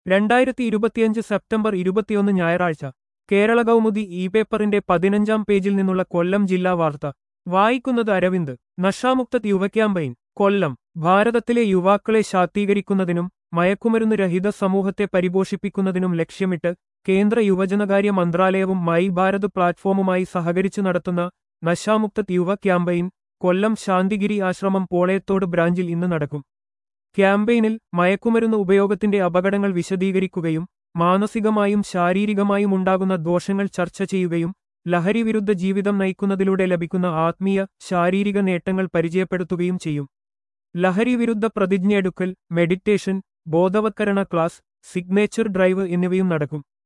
രണ്ടായിരത്തി ഇരുപത്തിയഞ്ച് സെപ്റ്റംബർ ഇരുപത്തിയൊന്ന് ഞായറാഴ്ച കേരള കൗമുദി ഇ പേപ്പറിന്റെ പതിനഞ്ചാം പേജിൽ നിന്നുള്ള കൊല്ലം ജില്ലാ വാർത്ത വായിക്കുന്നത് അരവിന്ദ് നഷാമുക്ത യുവ ക്യാമ്പയിൻ കൊല്ലം ഭാരതത്തിലെ യുവാക്കളെ ശാക്തീകരിക്കുന്നതിനും മയക്കുമരുന്ന് രഹിത സമൂഹത്തെ പരിപോഷിപ്പിക്കുന്നതിനും ലക്ഷ്യമിട്ട് കേന്ദ്ര യുവജനകാര്യ മന്ത്രാലയവും മൈ ഭാരത് പ്ലാറ്റ്ഫോമുമായി സഹകരിച്ചു നടത്തുന്ന നശാമുക്ത യുവ ക്യാമ്പയിൻ കൊല്ലം ശാന്തിഗിരി ആശ്രമം പോളയത്തോട് ബ്രാഞ്ചിൽ ഇന്ന് നടക്കും ക്യാമ്പയിനിൽ മയക്കുമരുന്ന് ഉപയോഗത്തിന്റെ അപകടങ്ങൾ വിശദീകരിക്കുകയും മാനസികമായും ശാരീരികമായും ഉണ്ടാകുന്ന ദോഷങ്ങൾ ചർച്ച ചെയ്യുകയും ലഹരിവിരുദ്ധ ജീവിതം നയിക്കുന്നതിലൂടെ ലഭിക്കുന്ന ആത്മീയ ശാരീരിക നേട്ടങ്ങൾ പരിചയപ്പെടുത്തുകയും ചെയ്യും ലഹരിവിരുദ്ധ പ്രതിജ്ഞയെടുക്കൽ മെഡിറ്റേഷൻ ബോധവത്കരണ ക്ലാസ് സിഗ്നേച്ചർ ഡ്രൈവ് എന്നിവയും നടക്കും